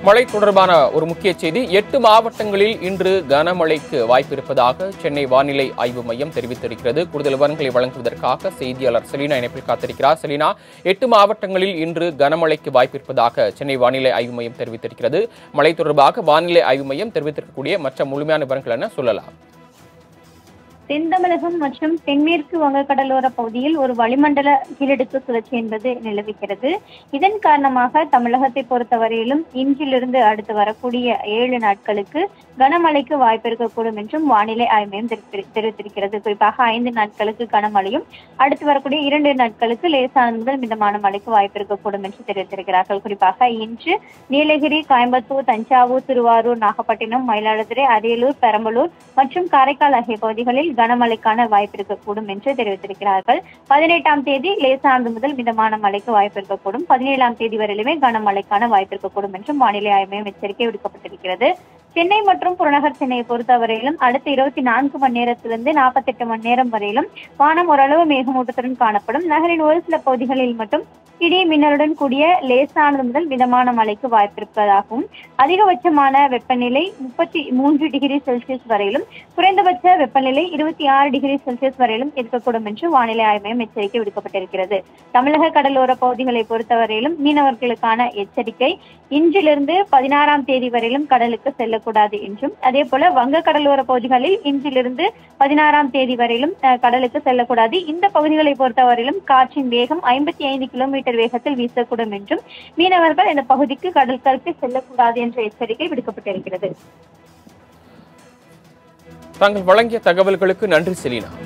மழை தொடர்பான ஒரு முக்கிய செய்தி எட்டு மாவட்டங்களில் இன்று கனமழைக்கு வாய்ப்பு இருப்பதாக சென்னை வானிலை ஆய்வு மையம் தெரிவித்திருக்கிறது கூடுதல் விவரங்களை வழங்குவதற்காக செய்தியாளர் செலினா இணைப்பில் காத்திருக்கிறார் செலினா எட்டு மாவட்டங்களில் இன்று கனமழைக்கு வாய்ப்பு இருப்பதாக சென்னை வானிலை ஆய்வு மையம் தெரிவித்திருக்கிறது மழை தொடர்பாக வானிலை ஆய்வு மையம் தெரிவித்திருக்கக்கூடிய மற்ற முழுமையான விவரங்கள் என சொல்லலாம் தென் தமிழகம் மற்றும் தென்மேற்கு வங்கக்கடலோர பகுதியில் ஒரு வளிமண்டல கீழடுக்கு சுழற்சி என்பது நிலவுகிறது இதன் காரணமாக தமிழகத்தை பொறுத்தவரையிலும் இன்றிலிருந்து அடுத்து வரக்கூடிய ஏழு நாட்களுக்கு கனமழைக்கு வாய்ப்பு இருக்கக்கூடும் என்றும் வானிலை ஆய்வு மையம் தெரிவித்திரு- தெரிவித்திருக்கிறது குறிப்பாக ஐந்து நாட்களுக்கு கனமழையும் அடுத்து வரக்கூடிய இரண்டு நாட்களுக்கு லேசானது முதல் மிதமான மழைக்கு வாய்ப்பு இருக்கக்கூடும் என்று தெரிவித்திருக்கிறார்கள் குறிப்பாக இன்று நீலகிரி கோயம்புத்தூர் தஞ்சாவூர் திருவாரூர் நாகப்பட்டினம் மயிலாடுதுறை அரியலூர் பெரம்பலூர் மற்றும் காரைக்கால் ஆகிய பகுதிகளில் கனமழைக்கான வாய்ப்பு இருக்கக்கூடும் என்று தெரிவித்திருக்கிறார்கள் பதினெட்டாம் தேதி லேசானது முதல் மிதமான மழைக்கு வாய்ப்பு இருக்கக்கூடும் பதினேழாம் தேதி வரையிலுமே கனமழைக்கான வாய்ப்பு இருக்கக்கூடும் என்றும் வானிலை ஆய்வு மையம் எச்சரிக்கை விடுக்கப்பட்டிருக்கிறது சென்னை மற்றும் புறநகர் சென்னையை பொறுத்தவரையிலும் அடுத்த இருபத்தி நான்கு மணி நேரத்திலிருந்து நாற்பத்தெட்டு மணி நேரம் வரையிலும் வானம் ஓரளவு மேகமூட்டத்துடன் காணப்படும் நகரின் ஒரு சில பகுதிகளில் மட்டும் இடி மின்னலுடன் கூடிய லேசானது முதல் மிதமான மழைக்கு வாய்ப்பிருப்பதாகவும் அதிகபட்சமான வெப்பநிலை முப்பத்தி மூன்று டிகிரி செல்சியஸ் வரையிலும் குறைந்தபட்ச வெப்பநிலை இருபத்தி ஆறு டிகிரி செல்சியஸ் வரையிலும் இருக்கக்கூடும் என்று வானிலை ஆய்வு மையம் எச்சரிக்கை விடுக்கப்பட்டிருக்கிறது தமிழக கடலோர பகுதிகளை பொறுத்தவரையிலும் மீனவர்களுக்கான எச்சரிக்கை இன்றிலிருந்து பதினாறாம் தேதி வரையிலும் கடலுக்கு செல்லக்கூடாது என்றும் அதே போல வங்க கடலோர பகுதிகளில் இன்றிலிருந்து பதினாறாம் தேதி வரையிலும் அஹ், கடலுக்கு செல்லக்கூடாது இந்த பகுதிகளை பொறுத்தவரையிலும் காற்றின் வேகம் ஐம்பத்தி ஐந்து கிலோமீட்டர் வேகத்தில் வீசக்கூடும் என்றும் மீனவர்கள் இந்த பகுதிக்கு கடற்கரைக்கு செல்லக்கூடாது என்ற எச்சரிக்கை விடுக்கப்பட்டிருக்கிறது தாங்கள் வழங்கிய தகவல்களுக்கு நன்றி செலினா